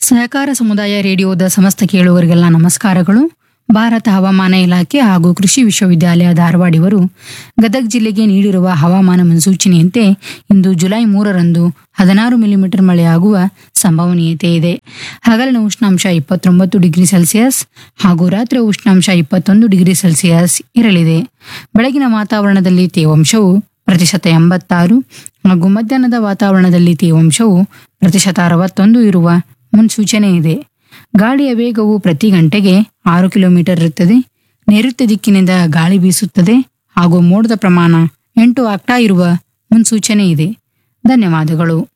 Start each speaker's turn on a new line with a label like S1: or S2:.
S1: ಸಹಕಾರ ಸಮುದಾಯ ರೇಡಿಯೋದ ಸಮಸ್ತ ಕೇಳುವರಿಗೆಲ್ಲ ನಮಸ್ಕಾರಗಳು ಭಾರತ ಹವಾಮಾನ ಇಲಾಖೆ ಹಾಗೂ ಕೃಷಿ ವಿಶ್ವವಿದ್ಯಾಲಯ ಧಾರವಾಡ ಇವರು ಗದಗ ಜಿಲ್ಲೆಗೆ ನೀಡಿರುವ ಹವಾಮಾನ ಮುನ್ಸೂಚನೆಯಂತೆ ಇಂದು ಜುಲೈ ಮೂರರಂದು ಹದಿನಾರು ಮಿಲಿಮೀಟರ್ ಮಳೆಯಾಗುವ ಸಂಭವನೀಯತೆ ಇದೆ ಹಗಲಿನ ಉಷ್ಣಾಂಶ ಇಪ್ಪತ್ತೊಂಬತ್ತು ಡಿಗ್ರಿ ಸೆಲ್ಸಿಯಸ್ ಹಾಗೂ ರಾತ್ರಿ ಉಷ್ಣಾಂಶ ಇಪ್ಪತ್ತೊಂದು ಡಿಗ್ರಿ ಸೆಲ್ಸಿಯಸ್ ಇರಲಿದೆ ಬೆಳಗಿನ ವಾತಾವರಣದಲ್ಲಿ ತೇವಾಂಶವು ಪ್ರತಿಶತ ಎಂಬತ್ತಾರು ಹಾಗೂ ಮಧ್ಯಾಹ್ನದ ವಾತಾವರಣದಲ್ಲಿ ತೇವಾಂಶವು ಪ್ರತಿಶತ ಅರವತ್ತೊಂದು ಇರುವ ಮುನ್ಸೂಚನೆ ಇದೆ ಗಾಳಿಯ ವೇಗವು ಪ್ರತಿ ಗಂಟೆಗೆ ಆರು ಕಿಲೋಮೀಟರ್ ಇರುತ್ತದೆ ನೈಋತ್ಯ ದಿಕ್ಕಿನಿಂದ ಗಾಳಿ ಬೀಸುತ್ತದೆ ಹಾಗೂ ಮೋಡದ ಪ್ರಮಾಣ ಎಂಟು ಆಗ್ತಾ ಇರುವ ಮುನ್ಸೂಚನೆ ಇದೆ ಧನ್ಯವಾದಗಳು